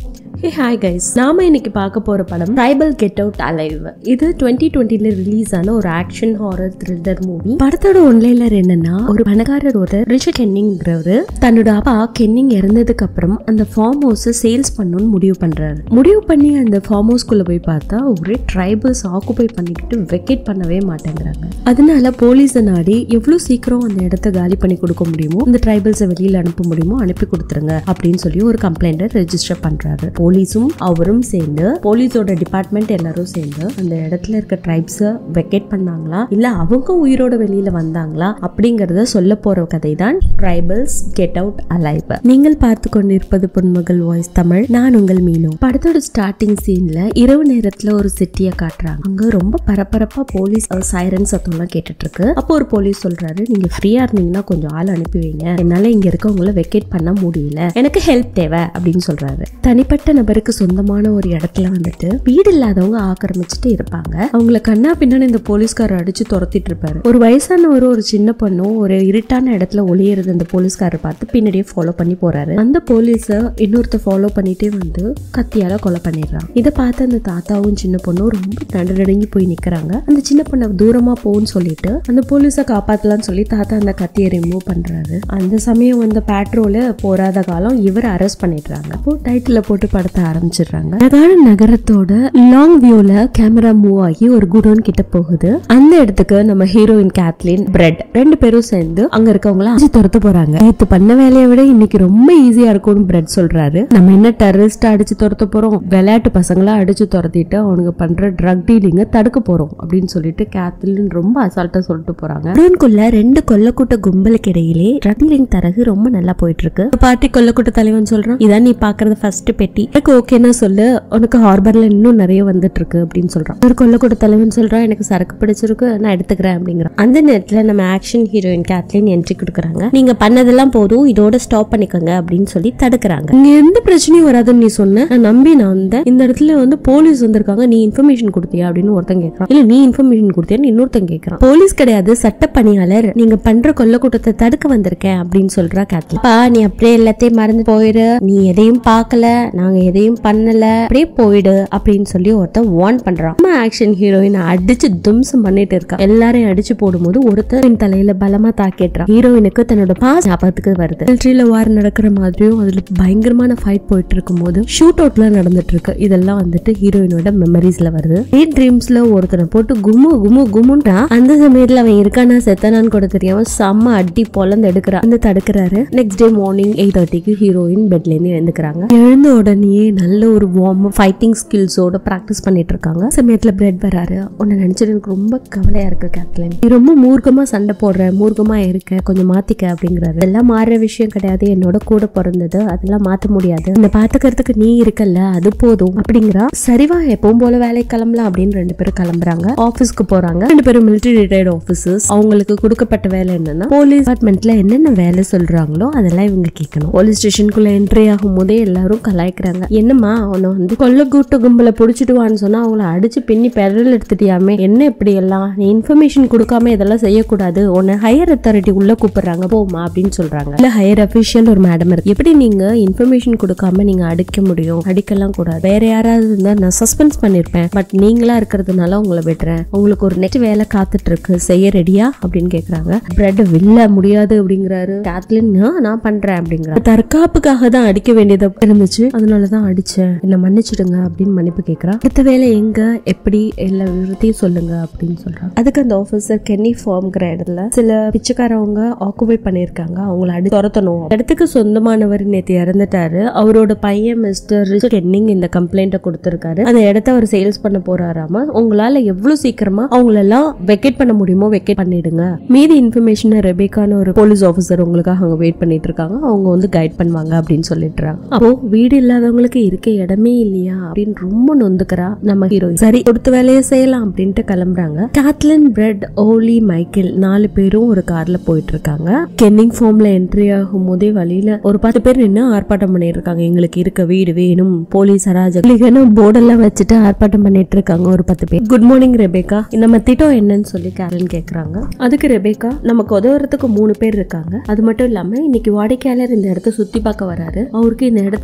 Hey hi guys நாம இன்னைக்கு பார்க்க போற படம் ட்ரைபல் கெட் அவுட் அலைவ் இது டுவெண்ட்டி டுவெண்ட்டில ரிலீஸ் ஆன ஒரு ஆக்ஷன் ஹாரர் த்ரில்லர் மூவி படத்தோட ஒன்லைனர் என்னன்னா ஒரு பணக்காரர் ஒரு ரிச்சர்ட் கென்னிங்கிறவரு தன்னோட அப்பா கென்னிங் இறந்ததுக்கு அப்புறம் அந்த ஃபார்ம் ஹவுஸை சேல்ஸ் பண்ணணும்னு முடிவு பண்றாரு முடிவு பண்ணி அந்த ஃபார்ம் ஹவுஸ்க்குள்ள போய் பார்த்தா ஒரே ட்ரைபல்ஸ் ஆக்குபை பண்ணிக்கிட்டு வெக்கேட் பண்ணவே மாட்டேங்கிறாங்க அதனால போலீஸை நாடி எவ்வளவு சீக்கிரம் அந்த இடத்த காலி பண்ணி கொடுக்க முடியுமோ இந்த ட்ரைபல்ஸை வெளியில அனுப்ப முடியுமோ அனுப்பி கொடுத்துருங்க அப்படின்னு சொல்லி ஒரு கம்ப்ளைண்ட்டை ரெஜிஸ்டர் பண்றாரு போலீஸும் அவரும் சேர்ந்து போலீஸோட டிபார்ட்மெண்ட் எல்லாரும் சேர்ந்து அந்த இடத்துல இருக்க ட்ரைப்ஸை வெக்கேட் பண்ணாங்களா இல்ல அவங்க உயிரோட வெளியில வந்தாங்களா அப்படிங்கறத சொல்ல போற கதை தான் ட்ரைபல்ஸ் கெட் அவுட் அலைவ் நீங்கள் பார்த்து கொண்டிருப்பது பொன்மகள் வாய்ஸ் தமிழ் நான் உங்கள் மீனு படத்தோட ஸ்டார்டிங் சீன்ல இரவு நேரத்துல ஒரு சிட்டியை காட்டுறாங்க அங்க ரொம்ப பரபரப்பா போலீஸ் சைரன் சத்தம்லாம் கேட்டுட்டு இருக்கு அப்போ ஒரு போலீஸ் சொல்றாரு நீங்க ஃப்ரீயா இருந்தீங்கன்னா கொஞ்சம் ஆள் அனுப்பி வைங்க என்னால இங்க இருக்கவங்கள வெக்கேட் பண்ண முடியல எனக்கு ஹெல்ப் தேவை அப்படின்னு சொல்றாரு தனிப்பட்ட நபருக்கு சொந்தமான ஒரு இடத்துல வந்துட்டு வீடு இல்லாதவங்க ஆக்கிரமிச்சுட்டு இருப்பாங்க அவங்கள கண்ணா பின்னாடி இந்த போலீஸ்காரர் அடிச்சு துரத்திட்டு இருப்பாரு ஒரு வயசானவர் ஒரு சின்ன பொண்ணும் ஒரு இருட்டான இடத்துல ஒளியறது அந்த போலீஸ்காரர் பார்த்து பின்னாடியே ஃபாலோ பண்ணி போறாரு அந்த போலீஸ இன்னொருத்த ஃபாலோ பண்ணிட்டே வந்து கத்தியால கொலை பண்ணிடுறான் இதை பார்த்து அந்த தாத்தாவும் சின்ன பொண்ணும் ரொம்ப நடுநடுங்கி போய் நிக்கிறாங்க அந்த சின்ன பொண்ணை தூரமா போன்னு சொல்லிட்டு அந்த போலீஸை காப்பாத்தலாம்னு சொல்லி தாத்தா அந்த கத்தியை ரிமூவ் பண்றாரு அந்த சமயம் வந்த பேட்ரோல போராத காலம் இவர் அரெஸ்ட் பண்ணிடுறாங்க அப்போ டைட்டில் போட்டு படத்தை ஆரம்பிச்சிடுறாங்க அழகான நகரத்தோட லாங் வியூல கேமரா மூவ் ஆகி ஒரு குடோன் கிட்ட போகுது அந்த இடத்துக்கு நம்ம ஹீரோயின் கேத்லின் பிரெட் ரெண்டு பேரும் சேர்ந்து அங்க இருக்கவங்கள அஞ்சு துரத்து போறாங்க நேத்து பண்ண வேலையை விட இன்னைக்கு ரொம்ப ஈஸியா இருக்கும்னு பிரெட் சொல்றாரு நம்ம என்ன டெரரிஸ்ட் அடிச்சு துரத்த போறோம் விளையாட்டு பசங்களா அடிச்சு துரத்திட்டு அவனுங்க பண்ற ட்ரக் டீலிங்க தடுக்க போறோம் அப்படின்னு சொல்லிட்டு கேத்லின் ரொம்ப அசால்ட்டா சொல்லிட்டு போறாங்க குடோன்குள்ள ரெண்டு கொல்லக்கூட்ட கும்பலுக்கு இடையிலே ட்ரக் டீலிங் தரகு ரொம்ப நல்லா போயிட்டு இருக்கு பார்ட்டி கொல்லக்கூட்ட தலைவன் சொல்றான் இதான் நீ பாக்குறது ஃபர்ஸ்ட் பெட்டி எனக்கு ஓகேன்னா சொல்லு உனக்கு ஹார்பர்ல இன்னும் நிறைய வந்துட்டு இருக்கு அப்படின்னு சொல்றான் ஒரு கொல்லக்கூட்ட தலைவன் சொல்றான் எனக்கு சரக்கு பிடிச்சிருக்கு நான் எடுத்துக்கிறேன் அப்படிங்கிறான் அந்த நேரத்துல நம்ம ஆக்ஷன் ஹீரோயின் கேத்லின் என்ட்ரி கொடுக்குறாங்க நீங்க பண்ணதெல்லாம் போதும் இதோட ஸ்டாப் பண்ணிக்கோங்க அப்படின்னு சொல்லி தடுக்கிறாங்க இங்க எந்த பிரச்சனையும் வராதுன்னு நீ சொன்ன நான் நம்பி நான் வந்தேன் இந்த இடத்துல வந்து போலீஸ் வந்திருக்காங்க நீ இன்ஃபர்மேஷன் கொடுத்தியா அப்படின்னு ஒருத்தன் கேட்கறான் இல்ல நீ இன்ஃபர்மேஷன் கொடுத்தியான்னு இன்னொருத்தன் கேட்கறான் போலீஸ் கிடையாது சட்ட பணியாளர் நீங்க பண்ற கொல்ல கூட்டத்தை தடுக்க வந்திருக்கேன் அப்படின்னு சொல்றா கேத்லின் அப்பா நீ அப்படியே எல்லாத்தையும் மறந்து போயிடு நீ எதையும் பார்க்கல நாங்க எதையும் பண்ணல அப்படியே போயிடு அப்படின்னு சொல்லி ஒருத்தன் வார்ன் பண்றான் நம்ம ஆக்ஷன் ஹீரோயின் அடிச்சு தும்சம் பண்ணிட்டு இருக்கா எல்லாரையும் அடிச்சு போடும்போது ஒருத்தரின் தலையில பலமா தாக்கிடுறான் ஹீரோயினுக்கு தன்னோட பாஸ் ஞாபகத்துக்கு வருது மிலிட்ரியில வார் நடக்கிற மாதிரியும் அதுல பயங்கரமான ஃபைட் போயிட்டு இருக்கும்போது ஷூட் அவுட்ல நடந்துட்டு இருக்கு இதெல்லாம் வந்துட்டு ஹீரோயினோட மெமரிஸ்ல வருது டேட் ட்ரீம்ஸ்ல ஒருத்தனை போட்டு கும்மு கும்மு கும்முன்றா அந்த சமயத்துல அவன் இருக்கானா செத்தனான்னு கூட தெரியாம செம்ம அடி பொலந்து எடுக்கிறான் அந்த தடுக்கிறாரு நெக்ஸ்ட் டே மார்னிங் எயிட் தேர்ட்டிக்கு ஹீரோயின் பெட்ல இருந்து எழுந்துக்கிறாங்க எழுந்த உடனேயே நல்ல ஒரு வார்ம் ஃபைட்டிங் ஸ்கில்ஸோட ப்ராக்டிஸ் பண்ணிட்டு இருக்காங்க சமயத்துல பிரெட் வராரு உன்னை நினைச்சிட்டு எனக்கு ரொம்ப கவலையா இருக்கு கேத்லின் நீ ரொம்ப மூர்க்கமா சண்டை போடுற மூர்க்கமா இருக்க கொஞ்சம் மாத்திக்க அப்படிங்கிறாரு இதெல்லாம் மாறுற விஷயம் கிடையாது என்னோட கூட பிறந்தது அதெல்லாம் மாத்த முடியாது இந்த பாத்துக்கிறதுக்கு நீ இருக்கல்ல அது போதும் அப்படிங்கிறா சரிவா எப்பவும் போல வேலைக்கு கிளம்பலாம் அப்படின்னு ரெண்டு பேரும் கிளம்புறாங்க ஆபீஸ்க்கு போறாங்க ரெண்டு பேரும் மிலிட்டரி ரிட்டையர்ட் ஆபீசர்ஸ் அவங்களுக்கு கொடுக்கப்பட்ட வேலை என்னன்னா போலீஸ் டிபார்ட்மெண்ட்ல என்னென்ன வேலை சொல்றாங்களோ அதெல்லாம் இவங்க கேட்கணும் போலீஸ் ஸ்டேஷனுக்குள்ள என்ட்ரி ஆகும் போதே எல்லாரும் கலாய்க்கிறாங்க என்னம்மா அவனை வந்து கொல்ல கூட்டு கும்பலை புடிச்சிட்டு வான்னு சொன்னா அவங்கள அடிச்சு பின்னி பெரல் எடுத்துட்டியாமே என்ன இப்படி எல்லாம் நீ இன்ஃபர்மேஷன் கொடுக்காம இதெல்லாம் செய்யக்கூடாது உன்னை ஹையர் அத்தாரிட்டி உள்ள கூப்பிடுறாங்க போமா அப்படின்னு சொல்றாங்க இல்ல ஹையர் அபிஷியல் ஒரு மேடம் இருக்கு எப்படி நீங்க இன்ஃபர்மேஷன் கொடுக்காம நீங்க அடிக்க முடியும் அடிக்கலாம் கூடாது வேற யாராவது இருந்தா நான் சஸ்பென்ஸ் பண்ணிருப்பேன் பட் நீங்களா இருக்கிறதுனால உங்களை விடுறேன் உங்களுக்கு ஒரு நெக்ஸ்ட் வேலை காத்துட்டு இருக்கு செய்ய ரெடியா அப்படின்னு கேக்குறாங்க பிரெட் வில்ல முடியாது அப்படிங்கிறாரு கேத்லின் "ஆ, நான் பண்றேன் அப்படிங்கிறாரு தற்காப்புக்காக தான் அடிக்க வேண்டியதா இருந்துச்சு அதனாலதான் அடிச்சேன் என்ன மன்னிச்சிடுங்க அப்படின்னு மன்னிப்பு கேக்குறா அடுத்த வேலை எங்க எப்படி எல்லா விவரத்தையும் சொல்லுங்க அப்படின்னு சொல்றாங்க அதுக்கு அந்த ஆபீசர் கென்னி ஃபார்ம்ங்கிற இடத்துல சில பிச்சைக்காரவங்க ஆக்குபை பண்ணிருக்காங்க அவங்கள அடி துரத்தணும் இடத்துக்கு சொந்தமானவர் நேத்து இறந்துட்டாரு அவரோட பையன் மிஸ்டர் ரிச்சர்ட் கென்னிங் இந்த கம்ப்ளைண்ட்டை கொடுத்திருக்காரு அந்த இடத்த அவர் சேல்ஸ் பண்ண போறாராம உங்களால எவ்வளவு சீக்கிரமா அவங்களெல்லாம் வெக்கேட் பண்ண முடியுமோ வெக்கேட் பண்ணிடுங்க மீதி இன்ஃபர்மேஷன் ரெபேக்கான ஒரு போலீஸ் ஆஃபீஸர் உங்களுக்காக அங்க வெயிட் பண்ணிட்டு இருக்காங்க அவங்க வந்து கைட் பண்ணுவாங்க அப்படின்னு சொல்லிட்டுறாங்க அப்போ வீடு இல்லாதவங்களுக்கு இருக்க இடமே இல்லையா அப்படின்னு ரொம்ப நொந்துக்கிறா நம்ம ஹீரோயின் சரி கொடுத்த வேலையை செய்யலாம் அப்படின்ட்டு கிளம்புறாங்க கேத்லின் பிரெட் ஓலி மைக்கேல் நாலு பேரும் ஒரு கார்ல போயிட்டு இருக்காங்க கென்னிங் ஃபார்ம்ல என்ட்ரி ஆகும் போதே வழியில ஒரு பத்து பேர் நின்று ஆர்ப்பாட்டம் பண்ணிட்டு இருக்காங்க எங்களுக்கு இருக்க வீடு வேணும் போலீஸ் அராஜகம் போர்டெல்லாம் வச்சுட்டு ஆர்ப்பாட்டம் பண்ணிட்டு இருக்காங்க ஒரு பத்து பேர் குட் மார்னிங் ரெபேக்கா நம்ம திட்டம் என்னன்னு சொல்லி கேரன் கேக்குறாங்க அதுக்கு ரெபேக்கா நமக்கு உதவுறதுக்கு மூணு பேர் இருக்காங்க அது மட்டும் இல்லாம இன்னைக்கு வாடிக்கையாளர் இந்த இடத்த சுத்தி பார்க்க வராரு அவருக்கு இந்த இடத்த சேல்ஸ்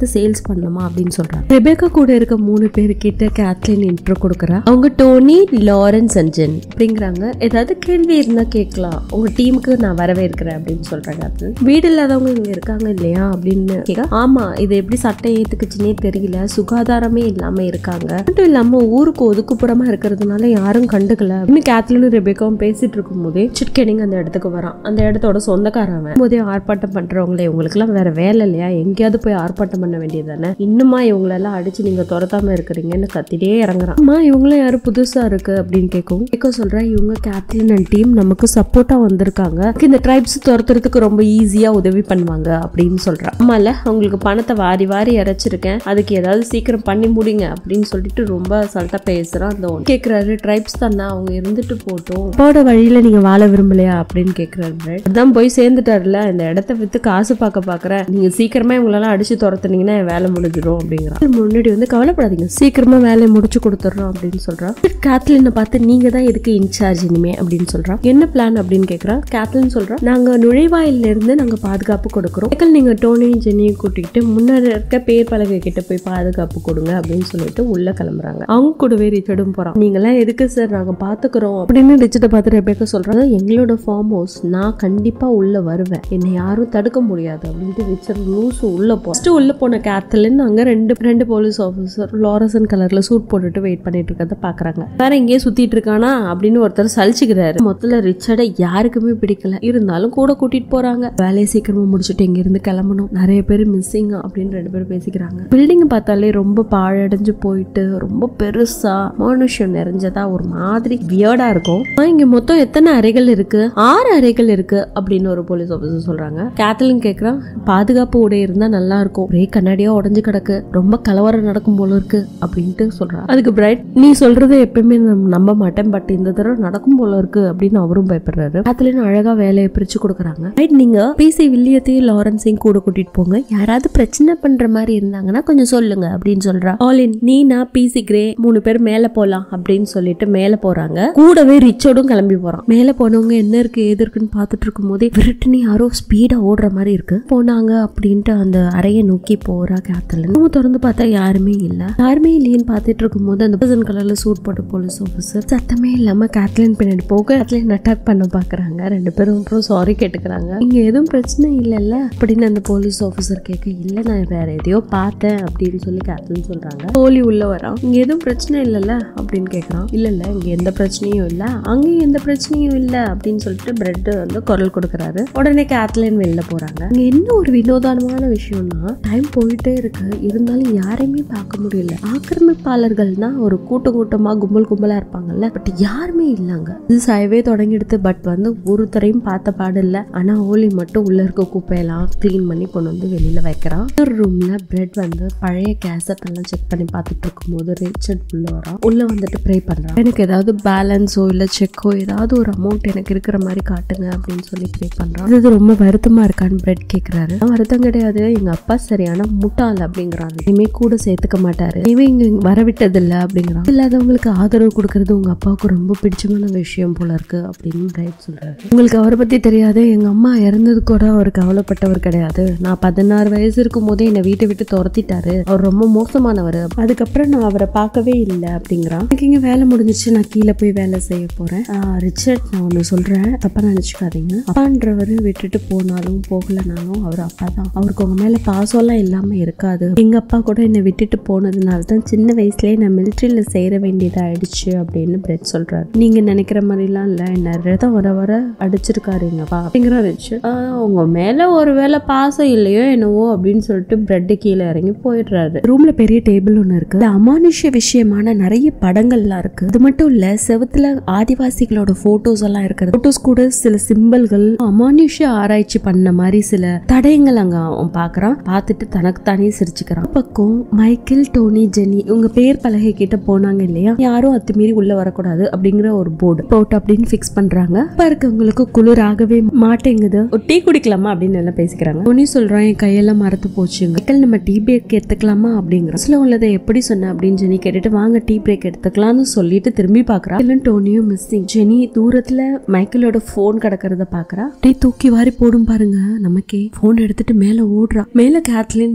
பண்ணணுமா அப்படின்னு சொல்றாங்க ரெபேக்கா கூட இருக்க மூணு பேர் கிட்ட கேத்லின் இன்ட்ரோ கொடுக்குறா அவங்க டோனி லாரன்ஸ் அண்ட் ஜென் அப்படிங்கிறாங்க ஏதாவது கேள்வி இருந்தா கேட்கலாம் உங்க டீமுக்கு நான் வரவே இருக்கிறேன் அப்படின்னு சொல்றாங்க அது வீடு இல்லாதவங்க இங்க இருக்காங்க இல்லையா அப்படின்னு கேட்க ஆமா இது எப்படி சட்டம் ஏத்துக்குச்சுன்னே தெரியல சுகாதாரமே இல்லாம இருக்காங்க மட்டும் இல்லாம ஊருக்கு ஒதுக்குப்புறமா இருக்கிறதுனால யாரும் கண்டுக்கல இன்னும் கேத்லினும் ரெபேக்காவும் பேசிட்டு இருக்கும் போதே சிட்கெனிங் அந்த இடத்துக்கு வரான் அந்த இடத்தோட சொந்தக்காரன் அவன் போதே ஆர்ப்பாட்டம் பண்றவங்களே உங்களுக்குலாம் வேற வேலை இல்லையா எங்கேயாவது போய் ஆர்ப்பாட்டம் பண்ண வேண்டியது தானே இன்னுமா இவங்களெல்லாம் அடிச்சு நீங்க துரத்தாம இருக்கிறீங்கன்னு கத்திட்டே இறங்குறான் அம்மா இவங்களும் யாரும் புதுசா இருக்கு அப்படின்னு கேட்கும் கேட்க சொல்றேன் இவங்க கேப்டன் அண்ட் டீம் நமக்கு சப்போர்ட்டா வந்திருக்காங்க இந்த ட்ரைப்ஸ் துரத்துறதுக்கு ரொம்ப ஈஸியா உதவி பண்ணுவாங்க அப்படின்னு சொல்றான் ஆமால அவங்களுக்கு பணத்தை வாரி வாரி இறைச்சிருக்கேன் அதுக்கு ஏதாவது சீக்கிரம் பண்ணி முடிங்க அப்படின்னு சொல்லிட்டு ரொம்ப சல்ட்டா பேசுறான் அந்த ஒன்று கேக்குறாரு ட்ரைப்ஸ் தானே அவங்க இருந்துட்டு போட்டும் அப்பாவோட வழியில நீங்க வாழ விரும்பலையா அப்படின்னு கேக்குறாரு Brett. அதான் போய் சேர்ந்துட்டாருல இந்த இடத்த வித்து காசு பார்க்க பாக்குறேன் நீங்க சீக்கிரமா இவங்களெல்லாம் அடிச்சு துரத்துனீங்கன்னா என் வேலை முடிஞ்சிடும் அப்படிங்கிறான் முன்னாடி வந்து கவலைப்படாதீங்க சீக்கிரமா வேலையை முடிச்சு கொடுத்துட்றோம் அப்படின்னு சொல்றான் கேத்லினை பார்த்து நீங்க தான் இதுக்கு இன்சார்ஜ் இனிமே அப்படின்னு சொல்றான் என்ன பிளான் அப்படின்னு கேக்குறான் கேத்லின் சொல்றான் நாங்க நுழைவாயில இருந்து நாங்க பாதுகாப்பு கொடுக்குறோம் மக்கள் நீங்க டோனியும் ஜெனியும் கூட்டிகிட்டு முன்னாடி இருக்க பேர் பலகை கிட்ட போய் பாதுகாப்பு கொடுங்க அப்படின்னு சொல்லிட்டு உள்ள கிளம்புறாங்க அவங்க கூடவே ரிச்சர்டும் போறான் நீங்களாம் எதுக்கு சார் நாங்க பாத்துக்கிறோம் அப்படின்னு ரிச்சர்டை பார்த்து ரெபேக்கா சொல்றாங்க எங்களோட ஃபார்ம் ஹவுஸ் நான் கண்டிப்பா உள்ள வருவேன் என்னை யாரும் தடுக்க முடியாது அப்படின்ட்டு ரிச்சர்ட் லூசு உள்ள போ ஃபர்ஸ்ட் உள்ள போன கேத்தலின் அங்க ரெண்டு ரெண்டு போலீஸ் ஆஃபீஸர் லாரசன் கலர்ல சூட் போட்டுட்டு வெயிட் பண்ணிட்டு இருக்கிறத பாக்குறாங்க வேற எங்கேயே சுத்திட்டு இருக்கானா அப்படின்னு ஒருத்தர் சலிச்சுக்கிறாரு மொத்தத்துல ரிச்சர்டை யாருக்குமே பிடிக்கல இருந்தாலும் கூட கூட்டிட்டு போறாங்க வேலையை சீக்கிரமா முடிச்சுட்டு இங்க இருந்து கிளம்பணும் நிறைய பேர் மிஸ்ஸிங் அப்படின்னு ரெண்டு பேரும் பேசிக்கிறாங்க பில்டிங் பார்த்தாலே ரொம்ப பாழடைஞ்சு போயிட்டு ரொம்ப பெருசா மனுஷன் நிறைஞ்சதா ஒரு மாதிரி வியர்டா இருக்கும் ஆனா, இங்க மொத்தம் எத்தனை அறைகள் இருக்கு ஆறு அறைகள் இருக்கு அப்படின்னு ஒரு போலீஸ் ஆஃபீஸர் சொல்றாங்க கேத்தலின் கேக்குறான் பாதுகாப்பு உடை இருந்தா நல்லா இருக்கும் ஒரே கண்ணாடியா உடஞ்சு கிடக்கு ரொம்ப கலவரம் நடக்கும் போல இருக்கு அப்படின்ட்டு சொல்றான் அதுக்கு பிரைட் நீ சொல்றதை எப்பயுமே நான் நம்ப மாட்டேன் பட் இந்த தடவை நடக்கும் போல இருக்கு அப்படின்னு அவரும் பயப்படுறாரு கேத்தலின் அழகா வேலையை பிரிச்சு கொடுக்குறாங்க ரைட் நீங்க பிசி வில்லியத்தையும் லாரன்ஸையும் கூட கூட்டிட்டு போங்க யாராவது பிரச்சனை பண்ற மாதிரி இருந்தாங்கன்னா கொஞ்சம் சொல்லுங்க அப்படின்னு சொல்றா ஆலின் நீ நான் பிசி கிரே மூணு பேர் மேல போலாம் அப்படின்னு சொல்லிட்டு மேல போறாங்க கூடவே ரிச்சர்டும் கிளம்பி போறான் மேல போனவங்க என்ன இருக்கு ஏது இருக்குன்னு பார்த்துட்டு இருக்கும் போதே விரட்டுன்னு யாரோ ஸ்பீடா ஓடுற மாதிரி இருக்கு போனாங்க அப்படின்ட்டு அந்த அறையை நோக்கி போறா கேத்தலின் ரூம் திறந்து பார்த்தா யாருமே இல்ல யாருமே இல்லையேன்னு பார்த்துட்டு இருக்கும் போது அந்த பர்சன் கலர்ல சூட் போட்ட போலீஸ் ஆஃபீஸர் சத்தமே இல்லாம கேத்லின் பின்னாடி போக கேத்லின் அட்டாக் பண்ண பாக்குறாங்க ரெண்டு பேரும் அப்புறம் சாரி கேட்டுக்கிறாங்க இங்க எதுவும் பிரச்சனை இல்லைல்ல அப்படின்னு அந்த போலீஸ் ஆஃபீஸர் கேட்க இல்ல நான் வேற எதையோ பார்த்தேன் அப்படின்னு சொல்லி கேத்லின் சொல்றாங்க போலி உள்ள வரான் இங்க எதுவும் பிரச்சனை இல்லைல்ல அப்படின்னு கேக்குறான் இல்ல இல்ல இங்க எந்த பிரச்சனையும் இல்ல அங்கேயும் எந்த பிரச்சனையும் இல்ல அப்படின்னு சொல்லிட்டு பிரெட் வந்து குரல் கொடுக்கறாரு உடனே கேத்லின் வெளில போறாங்க இங்க என்ன ஒரு வினோதமான விஷயம்னா டைம் போயிட்டே இருக்கு இருந்தாலும் யாரையுமே பார்க்க முடியல ஆக்கிரமிப்பாளர்கள்னா ஒரு கூட்ட கூட்டமா கும்பல் கும்பலா இருப்பாங்கல்ல பட் யாருமே இல்லைங்க இது ஹைவே தொடங்கிடுது பட் வந்து ஒருத்தரையும் பார்த்த பாடு இல்ல ஆனா ஓலி மட்டும் உள்ள இருக்க குப்பையெல்லாம் க்ளீன் பண்ணி கொண்டு வந்து வெளியில வைக்கிறான் ஒரு ரூம்ல பிரெட் வந்து பழைய கேசட் எல்லாம் செக் பண்ணி பார்த்துட்டு இருக்கும்போது ரிச்சர்ட் உள்ள வரான் உள்ள வந்துட்டு ப்ரே பண்றான் எனக்கு ஏதாவது பேலன்ஸோ இல்ல செக்கோ ஏதாவது ஒரு அமௌண்ட் எனக்கு இருக்கிற மாதிரி காட்டுங்க அப்படின்னு சொல்லி ப்ரே பண்றான் இது ரொம்ப வருத்தமா இருக்கான்னு பிரெட் கேக்குறாரு "நான் வருத்தம் கிடையாது எங்க அப்பா சரியான முட்டாள் அப்படிங்கிறான் இனிமே கூட சேர்த்துக்க மாட்டாரு இனிமே இங்க வரவிட்டது இல்ல அப்படிங்கிறான் இல்லாதவங்களுக்கு ஆதரவு கொடுக்கறது உங்க அப்பாவுக்கு ரொம்ப பிடிச்சமான விஷயம் போல இருக்கு அப்படின்னு பிரைட் சொல்றாரு உங்களுக்கு அவரை பத்தி தெரியாது எங்க அம்மா இறந்தது கூட அவர் கவலைப்பட்டவர் கிடையாது நான் பதினாறு வயசு இருக்கும் போதே என்னை வீட்டை விட்டு துரத்திட்டாரு அவர் ரொம்ப மோசமானவர் அதுக்கப்புறம் நான் அவரை பார்க்கவே இல்லை அப்படிங்கிறான் எனக்கு இங்க வேலை முடிஞ்சிச்சு நான் கீழே போய் வேலை செய்ய போறேன் ஆஹ் ரிச்சர்ட் நான் ஒன்று சொல்றேன் தப்பா நினைச்சுக்காதீங்க அப்பான்றவர் விட்டுட்டு போனாலும் போகலனாலும் அவர் அப்பா தான் அவருக்கு உங்க மேல பாசம்லாம் இல்லாம இருக்காது எங்க அப்பா கூட என்னை விட்டுட்டு போனதுனால தான் சின்ன வயசுலயே நான் மிலிட்ரியில சேர வேண்டியதாயிடுச்சு அப்படின்னு பிரெட் சொல்றாரு நீங்க நினைக்கிற மாதிரிலாம் இல்ல என்ன ரதம் வர வர அடிச்சிருக்காரு எங்கப்பா அப்படிங்கிற ரிச்சர்ட் "ஆஹ், உங்க மேல ஒருவேளை பாசம் இல்லையோ என்னவோ அப்படின்னு சொல்லிட்டு பிரெட் கீழே இறங்கி போயிடுறாரு ரூம்ல பெரிய டேபிள் ஒன்று இருக்கு இதுல அமானுஷ்ய விஷயமான நிறைய படங்கள்லாம் இருக்கு அது மட்டும் இல்ல செவுத்துல ஆதிவாசிகளோட போட்டோஸ் எல்லாம் இருக்கிறது போட்டோஸ் கூட சில சிம்பல்கள் அமானுஷ்ய ஆராய்ச்சி பண்ண மாதிரி சில தடயங்கள் அங்க அவன் பாக்குறான் பார்த்துட்டு தனக்கு தானே சிரிச்சுக்கிறான் பக்கம் மைக்கேல் டோனி ஜெனி இவங்க பேர் பலகை கிட்ட போனாங்க இல்லையா யாரும் அத்துமீறி உள்ள வரக்கூடாது அப்படிங்கிற ஒரு போர்டு போட் அப்படின்னு ஃபிக்ஸ் பண்றாங்க இப்ப இருக்கவங்களுக்கு குளிராகவே மாட்டேங்குது ஒரு டீ குடிக்கலாமா அப்படின்னு எல்லாம் பேசிக்கிறாங்க டோனி சொல்றான் என் கையெல்லாம் மறந்து போச்சுங்க மைக்கேல் நம்ம டீ பிரேக் எடுத்துக்கலாமா அப்படிங்கிற அசல உள்ளதை எப்படி சொன்ன அப்படின்னு ஜெனி கேட்டுட்டு வாங்க டீ பிரேக் எடுத்துக்கலாம்னு சொல்லிட்டு திரும்பி பாக்குறா இல்ல டோனியும் மிஸ்ஸிங் ஜெனி தூரத்துல மைக்கேலோட போன் கிடக்கிறத பாக்குறா டீ தூக்கி வாரி போடும் பாருங்க நமக்கே போன் எடுத்துட்டு மேல ஓடுறா மேல கேத்லின் வேலையெல்லாம்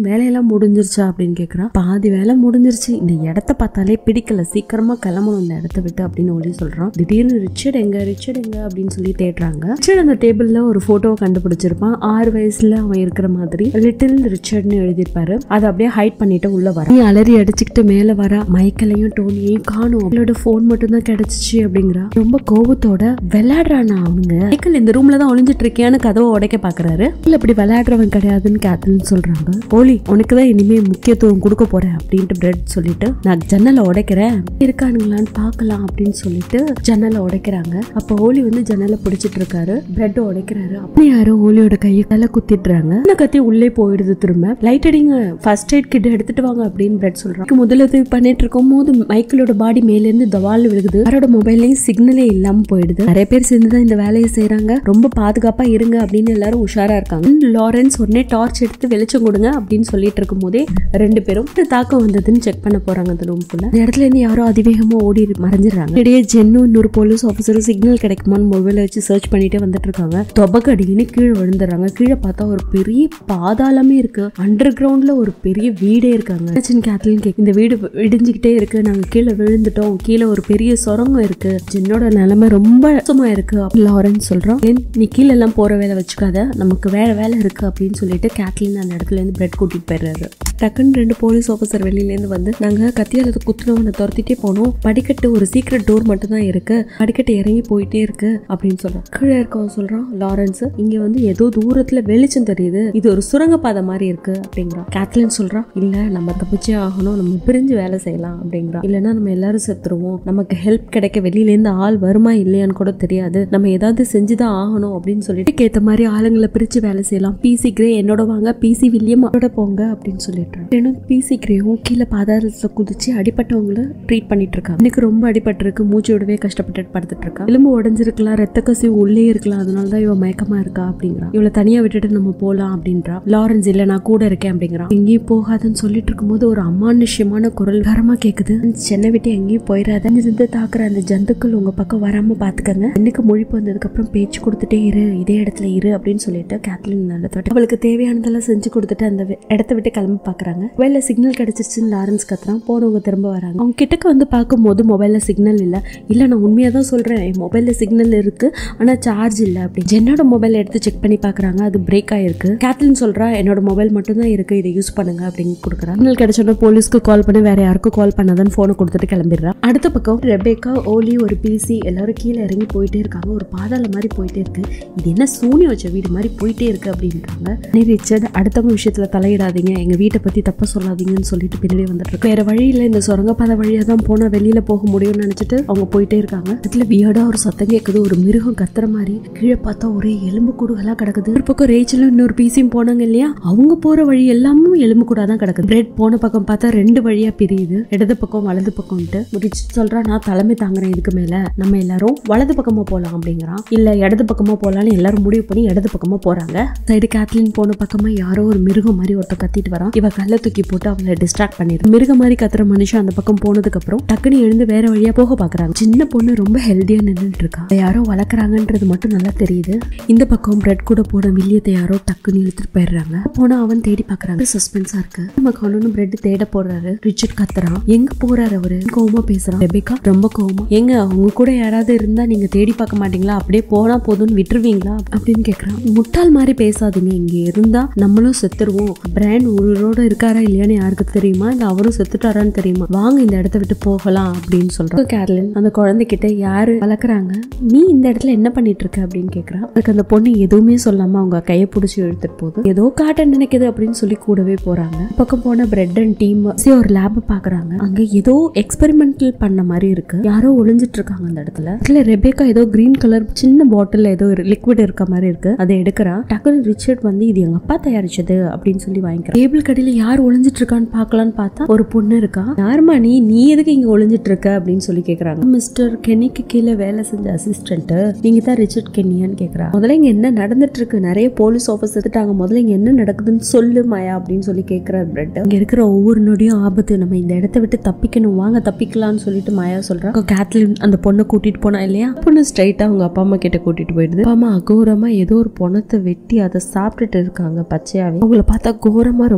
முடிஞ்சிருச்சா அப்படின்னு கேக்குறா பாதி வேலை முடிஞ்சிருச்சு இந்த இடத்த பார்த்தாலே பிடிக்கல சீக்கிரமா கிளம்பணும் இந்த இடத்த விட்டு அப்படின்னு ஒளி சொல்றான் திடீர்னு ரிச்சர்ட் எங்க ரிச்சர்ட் எங்க அப்படின்னு சொல்லி தேடுறாங்க ரிச்சர்ட் அந்த டேபிள்ல ஒரு போட்டோ கண்டுபிடிச்சிருப்பான் ஆறு வயசுல அவன் இருக்கிற மாதிரி லிட்டில் ரிச்சர்ட்னு எழுதியிருப்பாரு அதை அப்படியே ஹைட் பண்ணிட்டு உள்ள வர நீ அலறி அடிச்சுக்கிட்டு மேல வர மைக்கேலையும் டோனியையும் காணும் அவளோட போன் மட்டும் தான் கிடைச்சிச்சு அப்படிங்கிறா ரொம்ப கோபத்தோட விளையாடுறானா அவங்க மைக்கேல் இந்த ரூம்ல தான் ஒளிஞ்சிட்டு இருக்கியான்னு கதவை உடைக்க பாக்குறாரு இல்ல இப்படி விளையாடுறவன் கிடையாதுன்னு கேத்தலின் சொல்றாங்க போலி உனக்கு தான் இனிமே முக்கியத்துவம் கொடுக்க போறேன் அப்படின்ட்டு பிரெட் சொல்லிட்டு நான் ஜன்னலை உடைக்கிறேன் இருக்கானுங்களான்னு பார்க்கலாம் அப்படின்னு சொல்லிட்டு ஜன்னலை உடைக்கிறாங்க அப்ப ஓலி வந்து ஜன்னலை பிடிச்சிட்டு இருக்காரு பிரெட் உடைக்கிறாரு அப்படி யாரோ ஓலியோட கையை தலை குத்திடுறாங்க இந்த கத்தி உள்ளே போயிடுது திரும்ப லைட் அடிங்க ஃபர்ஸ்ட் எய்ட் கிட்ட எடுத்துட்டு வாங்க அப்படின்னு பிரெட் சொல்றாங்க முதலுதவி பண்ணிட்டு இருக்கும் போது மைக்கிளோட பாடி மேல இருந்து தவால் விழுகுது யாரோட மொபைல்லையும் சிக்னலே இல்லாம போயிடுது நிறைய பேர் சேர்ந்துதான் இந்த வேலையை செய்றாங்க ரொம்ப பாதுகாப்பா இருங்க அப்படின்னு எல்லாரும் உஷாரா இருக்காங்க லாரன்ஸ் உடனே டார்ச் எடுத்து வெளிச்சம் கொடுங்க அப்படின்னு சொல்லிட்டு இருக்கும் போதே ரெண்டு பேரும் இந்த தாக்கம் வந்ததுன்னு செக் பண்ண போறாங்க அந்த ரூம்குள்ள இந்த இடத்துல இருந்து யாரோ அதிவேகமா ஓடி மறைஞ்சிடறாங்க இடையே ஜென்னும் இன்னொரு போலீஸ் ஆஃபீஸரும் சிக்னல் கிடைக்குமான்னு மொபைலை வச்சு சர்ச் பண்ணிட்டே வந்துட்டு இருக்காங்க தொபக்கடின்னு கீழே விழுந்துடுறாங்க கீழே பார்த்தா ஒரு பெரிய பாதாளமே இருக்கு அண்டர் கிரவுண்ட்ல ஒரு பெரிய வீடே இருக்காங்க சின்ன கேத்லின் கேக் இந்த வீடு இடிஞ்சுக்கிட்டே இருக்கு நாங்க கீழே விழுந்துட்டோம் கீழே ஒரு பெரிய சுரங்கம் இருக்கு ஜென்னோட நிலைமை ரொம்ப சும்மா இருக்கு லாரன்ஸ் சொல்றான் "ஏன், நீ கீழே எல்லாம் போற வேலை வச்சுக்காத நமக்கு வேற வேலை இருக்கு அப்படின்னு சொல்லிட்டு கேத்லின் அந்த இடத்துல இருந்து பிரெட் கூட்டிட்டு போயிடுறாரு டக்குன்னு ரெண்டு போலீஸ் ஆஃபீஸர் வெளியிலேருந்து வந்து நாங்க கத்தியால குத்துனவனை துரத்திட்டே போனோம் படிக்கட்டு ஒரு சீக்ரெட் டோர் மட்டும் தான் இருக்கு படிக்கட்டு இறங்கி போயிட்டே இருக்கு அப்படின்னு சொல்றான் கீழே இருக்கவன் சொல்றான் லாரன்ஸ் இங்க வந்து ஏதோ தூரத்துல வெளிச்சம் தெரியுது இது ஒரு சுரங்கப்பாதை மாதிரி இருக்கு அப்படிங்கிறான் கேத்லின் சொல்றான் இல்ல நம்ம தப்பிச்சே ஆகணும் நம்ம பிரிஞ்சு வேலை செய்யலாம் அப்படிங்கிறான் இல்லைன்னா நம்ம எல்லாரும் செத்துருவோம் நமக்கு ஹெல்ப் கிடைக்க வெளியில இருந்து ஆள் வருமா இல்லையான்னு கூட தெரியாது நம்ம ஏதாவது செஞ்சுதான் ஆகணும் அப்படின்னு சொல்லிட்டு ஏத்த மாதிரி ஆளுங்களை பிரிச்சு வேலை செய்யலாம் பிசி கிரே என்னோட வாங்க பிசி வில்லியம் அவரோட போங்க அப்படின்னு சொல்லிட்டு ஏன்னா பிசி கிரேவும் கீழே பாதாளத்துல குதிச்சு அடிப்பட்டவங்கள ட்ரீட் பண்ணிட்டு இருக்காங்க எனக்கு ரொம்ப அடிபட்டிருக்கு மூச்சு விடவே கஷ்டப்பட்டு படுத்துட்டு இருக்கா எலும்பு உடஞ்சிருக்கலாம் ரத்த கசிவு உள்ளே இருக்கலாம் அதனால தான் இவ மயக்கமா இருக்கா அப்படிங்கிறா இவளை தனியா விட்டுட்டு நம்ம போலாம் அப்படின்றா லாரன்ஸ் இல்ல நான் கூட இருக்கேன் அப்படிங்கிறான் எங்கேயும் போகாதுன்னு சொல்லிட்டு இருக்கும்போது ஒரு அமானுஷ்யமான குரல் கரமா கேக்குது சென்னை விட்டு எங்கேயும் போயிடாத இருந்து தாக்குற அந்த ஜந்துக்கள் உங்க பக்கம் வராம பாத்துக்கங்க எனக்கு முழிப்பு வந்ததுக்கு அப்புறம் பேச்சு கொடுத்துட்டே இரு இதே இடத்துல இரு அப்படின்னு சொல்லிட்டு கேத்லின் நடத்த அவளுக்கு தேவையானதெல்லாம் செஞ்சு கொடுத்துட்டு அந்த வி- இடத்த விட்டு கிளம்ப பாக்குறாங்க மொபைல்ல சிக்னல் கிடைச்சிருச்சுன்னு லாரன்ஸ் கத்துறான் போனவங்க திரும்ப வராங்க அவங்க கிட்டக்க வந்து பார்க்கும்போது மொபைல்ல சிக்னல் இல்ல இல்ல நான் உண்மையா தான் சொல்றேன் என் மொபைல்ல சிக்னல் இருக்கு ஆனா சார்ஜ் இல்ல அப்படி ஜென்னோட மொபைல் எடுத்து செக் பண்ணி பாக்குறாங்க அது பிரேக் ஆயிருக்கு கேத்லின் சொல்றா என்னோட மொபைல் மட்டும் தான் இருக்கு இதை யூஸ் பண்ணுங்க அப்படின்னு கொடுக்குறா சிக்னல் கிடைச்சோட போலீஸ்க்கு கால் பண்ணி வேற யாருக்கும் கால் பண்ணாதன்னு போனை கொடுத்துட்டு கிளம்பிடுறா அடுத்த பக்கம் ரெபேக்கா ஓலி ஒரு பிசி எல்லாரும் கீழே இறங்கி போயிட்டே இருக்காங்க ஒரு பாதாள மாதிரி போயிட்டே இருக்கு இது என்ன சூனி வச்ச வீடு மாதிரி போயிட்டே இருக்கு அப்படின்றாங்க நீ ரிச்சர்ட் அடுத்தவங்க விஷயத்துல தலையிடாதீங்க எங்க வீட்டை பத்தி தப்பா சொல்லாதீங்கன்னு சொல்லிட்டு பின்னாடி வந்துட்டு இருக்கு வேற வழி இல்ல இந்த சுரங்கப்பாதை வழியா தான் போனா வெளியில போக முடியும்னு நினைச்சிட்டு அவங்க போயிட்டே இருக்காங்க இதுல வியர்டா ஒரு சத்தம் கேக்குது ஒரு மிருகம் கத்துற மாதிரி கீழே பார்த்தா ஒரே எலும்பு கூடுகளா கிடக்குது ஒரு பக்கம் ரேச்சலும் இன்னொரு பீசியும் போனாங்க இல்லையா அவங்க போற வழி எல்லாமும் எலும்பு கூடா தான் கிடக்குது பிரெட் போன பக்கம் பார்த்தா ரெண்டு வழியா பிரியுது இடது பக்கம் வலது பக்கம்ட்டு ரிச் சொல்றா நான் தலைமை தாங்குறேன் இதுக்கு மேல நம்ம எல்லாரும் வலது பக்கமா போலாம் அப்படிங்கிறான் இல்ல இடது பக்கமா போலாம்னு எல்லாரும் முடிவு பண்ணி இடது பக்கமா போறாங்க சைடு கேத்லின் போன பக்கமா யாரோ ஒரு மிருகம் மாதிரி ஒருத்த கத்திட்டு வரான் இவ கல்ல தூக்கி போட்டு அவளை டிஸ்ட்ராக்ட் பண்ணிடு மிருகம் மாதிரி கத்துற மனுஷன் அந்த பக்கம் போனதுக்கு அப்புறம் டக்குனு எழுந்து வேற வழியா போக பாக்குறாங்க சின்ன பொண்ணு ரொம்ப ஹெல்தியா நின்னுட்டு இருக்கா அதை யாரோ வளர்க்குறாங்கன்றது மட்டும் நல்லா தெரியுது இந்த பக்கம் பிரெட் கூட போன வில்லியத்தை யாரோ டக்குன்னு இழுத்துட்டு போயிடுறாங்க போனா அவன் தேடி பாக்குறாங்க சஸ்பென்ஸா இருக்கு நம்ம காணும் பிரெட் தேட போறாரு ரிச்சர்ட் கத்துறான் எங்க போறாரு அவரு கோவமா பேசுறான் ரெபேக்கா ரொம்ப கோவமா எங்க அவங்க கூட யாராவது இருந்தா நீங்க தேடி பார்க்க மாட்டீங்களா அப்படியே போனா போதும்னு விட்டுருவீங்களா அப்படின்னு கேக்குறான் முட்டாள் மாதிரி பேசாதீங்க இங்க இருந்தா நம்மளும் செத்துருவோம் பிராண்ட் உயிரோட இருக்காரா இல்லையான்னு யாருக்கு தெரியுமா இல்ல அவரும் செத்துட்டாரான்னு தெரியுமா வாங்க இந்த இடத்த விட்டு போகலாம் அப்படின்னு சொல்றான் கேரளின் அந்த குழந்தைகிட்ட யாரு வளர்க்குறாங்க நீ இந்த இடத்துல என்ன பண்ணிட்டு இருக்க அப்படின்னு கேக்குறா அதுக்கு அந்த பொண்ணு எதுவுமே சொல்லாம அவங்க கையை பிடிச்சி இழுத்துட்டு போகுது ஏதோ காட்ட நினைக்குது அப்படின்னு சொல்லி கூடவே போறாங்க பக்கம் போன பிரெட் அண்ட் டீம் ஒரு லேப் பாக்குறாங்க அங்க ஏதோ எக்ஸ்பெரிமெண்டல் பண்ண மாதிரி இருக்கு யாரோ ஒளிஞ்சிட்டு இருக்காங்க அந்த இடத்துல இதுல ரெபேக்கா ஏதோ கிரீன் கலர் சின்ன பாட்டில் ஏதோ லிக்விட் இருக்க மாதிரி இருக்கு அதை எடுக்கிறா டக்குனு ரிச்சர்ட் வந்து இது எங்க அப்பா தயாரிச்சது அப்படின்னு சொல்லி வாங்கிக்கிறா டேபிள் கடையில யார் ஒளிஞ்சிட்டு இருக்கான்னு பார்க்கலான்னு பார்த்தா ஒரு பொண்ணு இருக்கா யாருமா நீ நீ எதுக்கு இங்க ஒளிஞ்சிட்டு இருக்க அப்படின்னு சொல்லி கேக்குறாங்க மிஸ்டர் கென்னிக்கு கீழே வேலை செஞ்ச அசிஸ்டன்ட் நீங்க தான் ரிச்சர்ட் கென்னியான்னு கேக்குறா முதல்ல இங்க என்ன நடந்துட்டு இருக்கு நிறைய போலீஸ் ஆஃபீஸ் எடுத்துட்டாங்க முதல்ல இங்க என்ன நடக்குதுன்னு சொல்லு மாயா அப்படின்னு சொல்லி கேக்குற பிரெட் இங்க இருக்கிற ஒவ்வொரு நொடியும் ஆபத்து நம்ம இந்த இடத்த விட்டு தப்பிக்கணும் வாங்க தப்பிக்கலாம்னு சொல்லிட்டு மாயா சொல்றா கேத்லின் அந்த பொண்ணை கூட்டிட்டு போனா இல்லையா பொண்ணு ஸ்ட்ரைட்டா அவங்க அப்பா அம்மா கிட்ட கூட்டிட்டு போயிடுது அப்பா அம்மா அகோரமா ஏதோ ஒரு பொணத்தை வெட்டி அதை சாப்பிட்டுட்டு இருக்காங்க பச்சையாவே அவங்கள பார்த்தா கோரமா ரொம்ப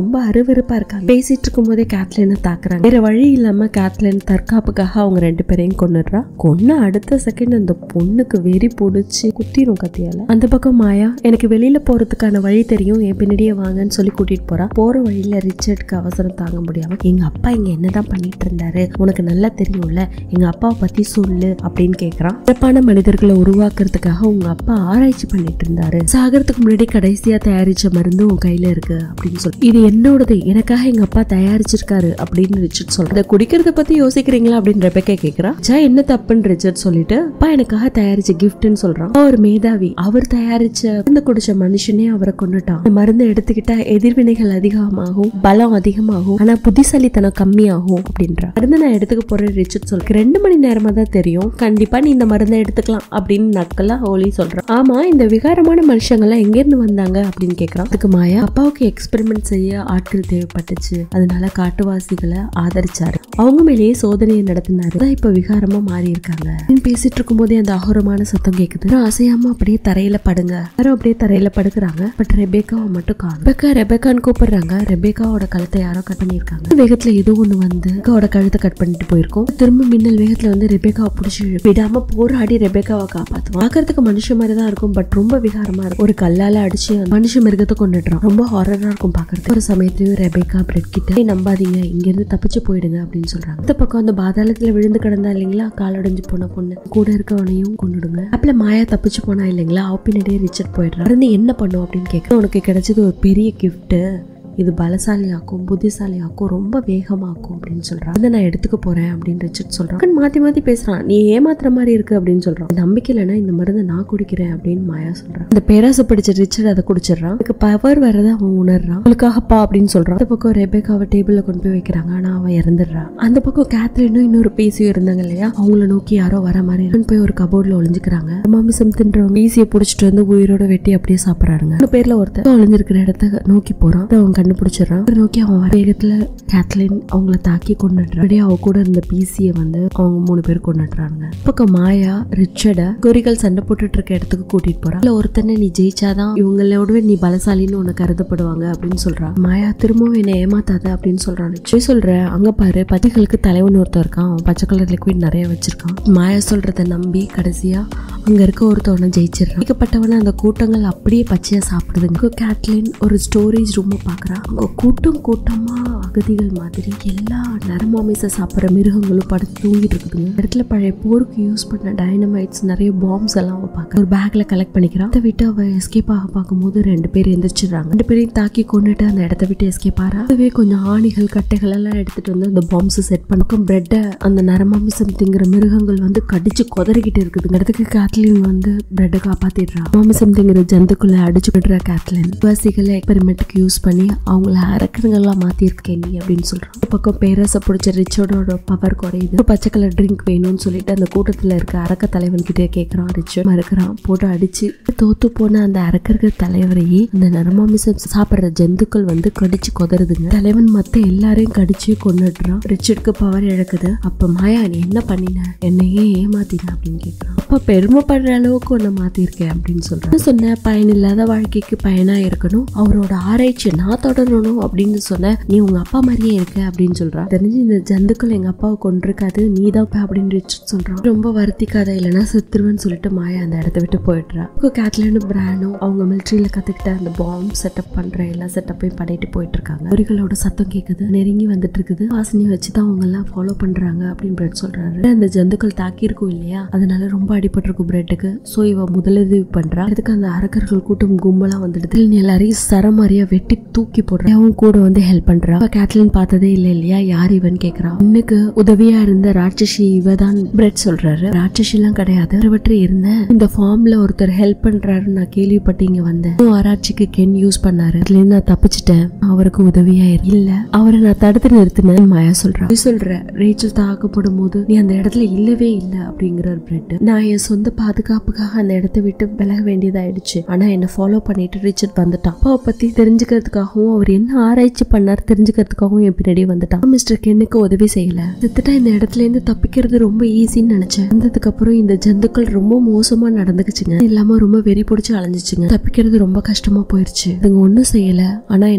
விறுவிறுப்பா இருக்காங்க பேசிட்டு இருக்கும் போதே கேத்லினை தாக்குறாங்க வேற வழி இல்லாம கேத்லின் தற்காப்புக்காக அவங்க ரெண்டு பேரையும் கொன்னுடுறா கொன்ன அடுத்த செகண்ட் அந்த பொண்ணுக்கு வெறி பிடிச்சி குத்திரும் கத்தியால அந்த பக்கம் மாயா எனக்கு வெளியில போறதுக்கான வழி தெரியும் என் பின்னாடியே வாங்கன்னு சொல்லி கூட்டிட்டு போறா போற வழியில ரிச்சர்ட்க்கு அவசரம் தாங்க முடியாம எங்க அப்பா இங்க என்னதான் பண்ணிட்டு இருந்தாரு உனக்கு நல்லா தெரியும்ல எங்க அப்பாவை பத்தி சொல்லு அப்படின்னு கேக்குறான் சிறப்பான மனிதர்களை உருவாக்குறதுக்காக உங்க அப்பா ஆராய்ச்சி பண்ணிட்டு இருந்தாரு சாகிறதுக்கு முன்னாடி கடைசியா தயாரிச்ச மருந்து உன் கையில இருக்கு அப்படின்னு சொல்லி இது என்னோடது எனக்காக எங்க அப்பா தயாரிச்சிருக்காரு அப்படின்னு ரிச்சர்ட் சொல்றான் இதை குடிக்கிறத பத்தி யோசிக்கிறீங்களா அப்படின்னு ரெபேக்கா கேக்குறா ஜா என்ன தப்புன்னு ரிச்சர்ட் சொல்லிட்டு அப்பா எனக்காக தயாரிச்ச கிஃப்ட்னு சொல்றான் அவர் மேதாவி அவர் தயாரிச்ச மருந்து குடிச்ச மனுஷனே அவரை கொண்டுட்டான் இந்த மருந்தை எடுத்துக்கிட்டா எதிர்வினைகள் அதிகமாகும் பலம் அதிகமாகும் ஆனா புத்திசாலித்தனம் கம்மியாகும் அப்படின்றா மருந்து நான் எடுத்துக்க போறேன் ரிச்சர்ட் சொல்றேன் ரெண்டு மணி நேரமா தான் தெரியும் கண்டிப்பா நீ இந்த மருந்தை எடுத்துக்கலாம் அப்படின்னு நக்கலா ஹோலி சொல்றான் ஆமா இந்த விகாரமான மனுஷங்கள்லாம் எங்க இருந்து வந்தாங்க அப்படின்னு கேக்குறான் அதுக்கு மாயா அப்பாவுக்கு எக்ஸ்பெரிமெண்ட் செய்ய ஆட்கள் தேவைப்பட்டுச்சு அதனால காட்டுவாசிகளை ஆதரிச்சாரு அவங்க மேலேயே சோதனையை நடத்தினாரு அதான் இப்ப விகாரமா மாறி இருக்காங்க அப்படின்னு பேசிட்டு இருக்கும் போதே அந்த அகோரமான சத்தம் கேக்குது யாரும் அசையாம அப்படியே தரையில படுங்க யாரும் அப்படியே தரையில படுக்கிறாங்க பட் ரெபேக்காவை மட்டும் காணும் ரெபேக்கா ரெபேக்கான்னு கூப்பிடுறாங்க ரெபேக்காவோட கழுத்தை யாரோ கட் பண்ணிருக்காங்க வேகத்துல ஏதோ ஒண்ணு வந்து ரெபேக்காவோட கழுத்தை கட் பண்ணிட்டு போயிருக்கும் திரும்ப மின்னல் வேகத்துல வந்து ரெபேக்காவை பிடிச்சி விடாம போராடி ரெபேக்காவை காப்பாத்தும் பாக்குறதுக்கு மனுஷ மாதிரி தான் இருக்கும் பட் ரொம்ப விகாரமா இருக்கும் ஒரு கல்லால அடிச்சு அந்த மனுஷ மிருகத்தை கொண்டுடுறான் ரொம்ப ஹாரரா இருக்கும் பாக்குறதுக்கு ஒரு சமயத்துலயும் ரெபேக்கா பிரெட் கிட்ட "ஏய், நம்பாதீங்க இங்க இருந்து தப்பிச்சு போயிடுங்க அப்படின்னு சொல்றாங்க இந்த பக்கம் அந்த பாதாளத்துல விழுந்து கிடந்தா இல்லைங்களா காலடைஞ்சு போன பொண்ணு கூட இருக்கவனையும் கொண்டுடுங்க அப்பல மாயா தப்பிச்சு போனா இல்லைங்களா அவ பின்னாடியே ரிச்சர்ட் போயிடுறான் இருந்து என்ன பண்ணும் அப்படின்னு கேட்க உனக்கு கிடைச்சது ஒரு பெரிய கிஃப்ட் இது பலசாலியாக்கும் புத்திசாலியாக்கும் ரொம்ப வேகமாக்கும் அப்படின்னு சொல்றான் அதை நான் எடுத்துக்க போறேன் அப்படின்னு ரிச்சர்ட் சொல்றான் அக்கன் மாத்தி மாத்தி பேசுறான் நீ ஏமாத்துற மாதிரி இருக்கு அப்படின்னு சொல்றான் நம்பிக்கை இல்லைன்னா இந்த மருந்தை நான் குடிக்கிறேன் அப்படின்னு மாயா சொல்றான் அந்த பேராசை பிடிச்ச ரிச்சர்ட் அதை குடிச்சிடுறான் அதுக்கு பவர் வரதை அவன் உணர்றான் அவளுக்காகப்பா அப்படின்னு சொல்றான் அந்த பக்கம் ரெபேக்காவை டேபிள்ல கொண்டு போய் வைக்கிறாங்க ஆனா அவன் இறந்துடுறான் அந்த பக்கம் கேத்ரினும் இன்னொரு பேசியும் இருந்தாங்க இல்லையா அவங்கள நோக்கி யாரோ வர மாதிரி இருக்கு. போய் ஒரு கபோர்ட்ல ஒளிஞ்சுக்கிறாங்க மாமிசம் தின்றவங்க ஈஸியை புடிச்சிட்டு வந்து உயிரோட வெட்டி அப்படியே சாப்பிடுறாங்க மூணு பேர்ல ஒருத்தர் ஒளிஞ்சிருக்கிற இடத்த நோக்கி போறான் அதை அவன் கண்டுபிடிச்சிடறான் அவரை நோக்கி அவன் வர வேகத்துல கேத்லின் அவங்கள தாக்கி கொண்டுடுறான் அப்படியே அவ கூட இருந்த பிசிய வந்து அவங்க மூணு பேர் கொண்டுடுறாங்க பக்கம் மாயா ரிச்சர்ட குறிகள் சண்டை போட்டுட்டு இருக்க இடத்துக்கு கூட்டிட்டு போறான் இல்ல ஒருத்தனை நீ ஜெயிச்சாதான் இவங்களோடவே நீ பலசாலின்னு உனக்கு கருதப்படுவாங்க அப்படின்னு சொல்றா மாயா திரும்பவும் என்னை ஏமாத்தாத அப்படின்னு சொல்றான் போய் சொல்ற அங்க பாரு பச்சைகளுக்கு தலைவன் ஒருத்தன் இருக்கான் அவன் பச்சை கலர் லிக்விட் நிறைய வச்சிருக்கான் மாயா சொல்றத நம்பி கடைசியா அங்க இருக்க ஒருத்தவனை ஜெயிச்சிடறான் அடிக்கப்பட்டவன அந்த கூட்டங்கள் அப்படியே பச்சையா சாப்பிடுதுங்க கேட்லின் ஒரு ஸ்டோரேஜ் ரூம் பாக்குறா அங்க கூட்டம் கூட்டமா அகதிகள் மாதிரி எல்லா நரமாமிச சாப்பிட்ற மிருகங்களும் படுத்து தூங்கிட்டு இருக்குதுங்க இந்த இடத்துல பழைய போருக்கு யூஸ் பண்ண டைனமைட்ஸ் நிறைய பாம்ஸ் எல்லாம் அவ பார்க்க ஒரு பேக்ல கலெக்ட் பண்ணிக்கிறான் அதை விட்டு அவ எஸ்கேப் ஆக பார்க்கும்போது ரெண்டு பேர் எந்திரிச்சிடுறாங்க ரெண்டு பேரையும் தாக்கி கொண்டுட்டு அந்த இடத்த விட்டு எஸ்கேப் ஆறா அதுவே கொஞ்சம் ஆணிகள் கட்டைகள் எல்லாம் எடுத்துட்டு வந்து அந்த பாம்ஸ் செட் பண்ணும் பிரெட்டை அந்த நரமாமிசம் திங்கிற மிருகங்கள் வந்து கடிச்சு கொதறிக்கிட்டு இருக்குது இந்த இடத்துக்கு கேத்லின் வந்து பிரெட்டை காப்பாத்திடுறா மாமிசம் திங்கிற ஜந்துக்குள்ள அடிச்சு விடுற கேத்லின் வாசிகளை எக்ஸ்பெரிமெண்ட்டுக்கு யூஸ் பண்ணி அவங்கள அரக்கனுங்கள்லாம் மாத்திருக்கேன் நீ அப்படின்னு சொல்றான் ஒரு பக்கம் பேரஸை பிடிச்ச ரிச்சர்டோட பவர் குறையுது ஒரு பச்சை கலர் ட்ரிங்க் வேணும்னு சொல்லிட்டு அந்த கூட்டத்துல இருக்க அரக்க தலைவன் கிட்டே கேட்கறான் ரிச்சர்ட் மறுக்கிறான் போட்டு அடிச்சு தோத்து போன அந்த அரக்கர்கள் தலைவரையே அந்த நரமாமிசம் சாப்பிடுற ஜந்துக்கள் வந்து கடிச்சு கொதறுதுங்க தலைவன் மத்த எல்லாரையும் கடிச்சு கொண்டுடுறான் ரிச்சர்டுக்கு பவர் இழக்குது அப்ப மாயா நீ என்ன பண்ணின என்னையே ஏமாத்தின அப்படின்னு கேட்கறான் அப்ப பெருமைப்படுற அளவுக்கு உன்னை மாத்திருக்கேன் அப்படின்னு சொல்றான் நான் சொன்ன பயனில்லாத வாழ்க்கைக்கு பயனா இருக்கணும் அவரோட ஆராய்ச்சி நான் தொடரணும் அப்படின்னு சொன்ன நீ உங்க அப்பா மாதிரியே இருக்க அப்படின்னு சொல்றான் தெரிஞ்சு இந்த ஜந்துக்கள் எங்க அப்பாவை கொண்டிருக்காது நீ தான் அப்படின்னு ரிச்சர்ட் சொல்றான் ரொம்ப வருத்திக்காத இல்லைன்னா செத்துருவேன்னு சொல்லிட்டு மாயா அந்த இடத்த விட்டு போயிடுறா இப்போ கேத்லினும் பிரானும் அவங்க மிலிட்ரியில கத்துக்கிட்ட அந்த பாம் செட்டப் பண்ற எல்லா செட்டப்பையும் பண்ணிட்டு போயிட்டு இருக்காங்க குறிகளோட சத்தம் கேக்குது நெருங்கி வந்துட்டு இருக்குது வாசனை வச்சு தான் அவங்க எல்லாம் ஃபாலோ பண்றாங்க அப்படின்னு பிரெட் சொல்றாரு அந்த ஜந்துக்கள் தாக்கி இருக்கும் இல்லையா அதனால ரொம்ப அடிபட்டிருக்கும் பிரெட்டுக்கு ஸோ இவ முதலுதவி பண்றா அதுக்கு அந்த அரக்கர்கள் கூட்டம் கும்பலா வந்துடுது நீ எல்லாரையும் சரமாரியா வெட்டி தூக்கி போடுறா அவன் கூட வந்து ஹெல்ப் பண்றா அப்ப கேத்லின் பார்த்ததே இல்லை இல்லையா யார் இவன் கேக்குறா இன்னைக்கு உதவியா இருந்த ராட்சசி இவ தான் பிரெட் சொல்றாரு ராட்சசி எல்லாம் கிடையாது ஒருவற்றை இருந்தேன் இந்த ஃபார்ம்ல ஒருத்தர் ஹெல்ப் பண்றாரு நான் கேள்விப்பட்டு இங்க வந்தேன் இன்னும் ஆராய்ச்சிக்கு கென் யூஸ் பண்ணாரு அதுல இருந்து நான் தப்பிச்சிட்டேன் அவருக்கு உதவியா இரு. இல்ல அவரை நான் தடுத்து நிறுத்தினேன் மாயா சொல்றா போய் சொல்ற ரேச்சல் தாக்கப்படும் போது நீ அந்த இடத்துல இல்லவே இல்ல அப்படிங்கிறார் பிரெட் நான் என் சொந்த பாதுகாப்புக்காக அந்த இடத்த விட்டு விலக வேண்டியதாயிடுச்சு ஆனா என்ன ஃபாலோ பண்ணிட்டு ரிச்சர்ட் வந்துட்டான் அப்பாவை பத்தி தெரிஞ்சுக்கிறதுக்காகவும் அவர் என்ன ஆராய்ச்சி பண்ணார் தெரிஞ்சுக்கிறதுக்காகவும் என் பின்னாடியே வந்துட்டான் மிஸ்டர் கென்னுக்கு உதவி செய்யல செத்துட்டா இந்த இடத்துல இருந்து தப்பிக்கிறது ரொம்ப ஈஸின்னு நினைச்சேன் வந்ததுக்கு அப்புறம் இந்த ஜந்துக்கள் ரொம்ப மோசமா நடந்துக்குச்சுங்க இல்லாம ரொம்ப வெறி பிடிச்சு அலைஞ்சிச்சுங்க தப்பிக்கிறது ரொம்ப கஷ்டமா போயிருச்சு இதுங்க ஒண்ணும் செய்யல ஆனா என்ன தப்பிக்க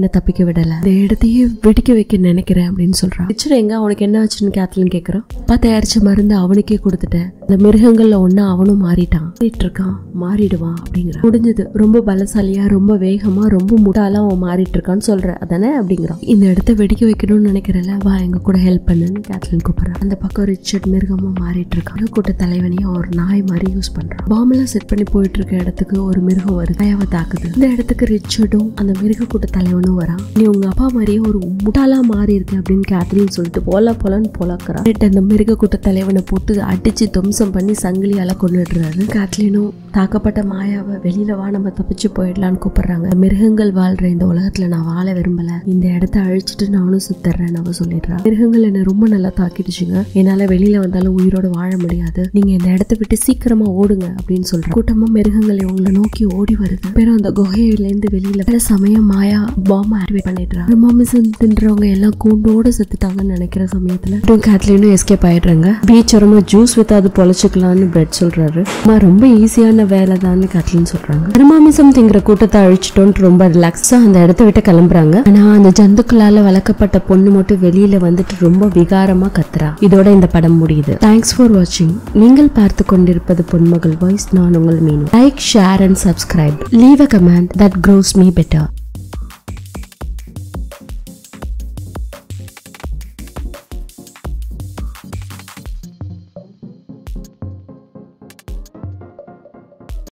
விடல இந்த இடத்தையே வெடிக்க வைக்க நினைக்கிறேன் அப்படின்னு சொல்றான் ரிச்சர்ட் எங்க அவனுக்கு என்ன ஆச்சுன்னு கேத்லின் கேக்குறான் அப்பா தயாரிச்ச மருந்து அவனுக்கே கொடுத்துட்டேன் இந்த மிருகங்கள்ல ஒண்ணு அவனும் மாறிட்டான் மாறிட்டு இருக்கான் மாறிடுவான் அப்படிங்கிறான் முடிஞ்சது ரொம்ப பலசாலியா ரொம்ப வேகமா ரொம்ப முட்டாளா அவன் மாறிட்டு இருக்கான்னு சொல்ற அதானே அப்படிங்கிறான் இந்த இடத்த வெடிக்க வைக்கணும்னு நினைக்கிறல வா எங்க கூட ஹெல்ப் பண்ணுன்னு கேத்லின் கூப்பிடுறான் அந்த பக்கம் ரிச்சர்ட் மிருகமா மாறிட்டு இருக்கான் கூட்ட தலைவனையும் ஒரு நாய் மாதிரி யூஸ் பண்றான் பாம்பெல்லாம் செட் பண்ணி போயிட்டு இருக்க இடத்துக்கு ஒரு மிருகம் வருது நாயாவை தாக்குது இந்த இடத்துக்கு ரிச்சர்டும் அந்த மிருக கூட்ட தலைவனும் வரான் நீ உங்க அப்பா மாதிரியே ஒரு முட்டாளா மாறி இருக்க அப்படின்னு கேத்லின் சொல்லிட்டு போல போலன்னு போலக்குறான் Red அந்த மிருக கூட்ட தலைவனை போட்டு அடிச்சு துவம்சம் பண்ணி சங்கிலியால கொண்டுடுறாரு கேத்லினும் தாக்கப்பட்ட மாயாவை வெளியில வா நம்ம தப்பிச்சு போயிடலான்னு கூப்பிடுறாங்க மிருகங்கள் வாழ்ற இந்த உலகத்துல நான் வாழ விரும்பல இந்த இடத்த அழிச்சிட்டு நானும் சுத்தர்றேன் அவ சொல்லிடுறா மிருகங்கள் என்ன ரொம்ப நல்லா தாக்கிடுச்சுங்க என்னால வெளியில வந்தாலும் உயிரோட வாழ முடியாது நீங்க இந்த இடத்த விட்டு சீக்கிரமா ஓடுங்க அப்படின்னு சொல்ற கூட்டமா மிருகங்கள் இவங்களை நோக்கி ஓடி வருது பிறகு அந்த குகையில இருந்து வெளியில வர சமயம் மாயா பாம்பை ஆக்டிவேட் பண்ணிடுறாங்க மாமிசம் தின்றவங்க எல்லாம் கூண்டோட செத்துட்டாங்கன்னு நினைக்கிற சமயத்துல அப்புறம் கேத்லினும் எஸ்கேப் ஆயிடுறாங்க பீச் ஓரமா ஜூஸ் வித்து அது பொழைச்சிக்கலாம்னு பிரெட் சொல்றாரு அம்மா ரொம்ப ஈஸியான வேலை தான் கேத்லின் சொல்றாங்க பெருமாமிசம் திங்கிற கூட்டத்தை அழிச்சிட்டோன்ட்டு ரொம்ப ரிலாக்ஸா அந்த இடத்த விட்டு கிளம்புறாங்க ஆனா அந்த ஜந்துக்களால வளர்க்கப்பட்ட பொண்ணு மட்டும் வெளியில வந்துட்டு ரொம்ப விகாரமா கத்துறா இதோட இந்த படம் முடியுது தேங்க்ஸ் ஃபார் வாட்சிங் நீங்கள் பார்த்து கொண்டிருப்பது பொன்மகள் வாய்ஸ் நான் உங்கள் Meenu like share and subscribe leave a comment that grows me better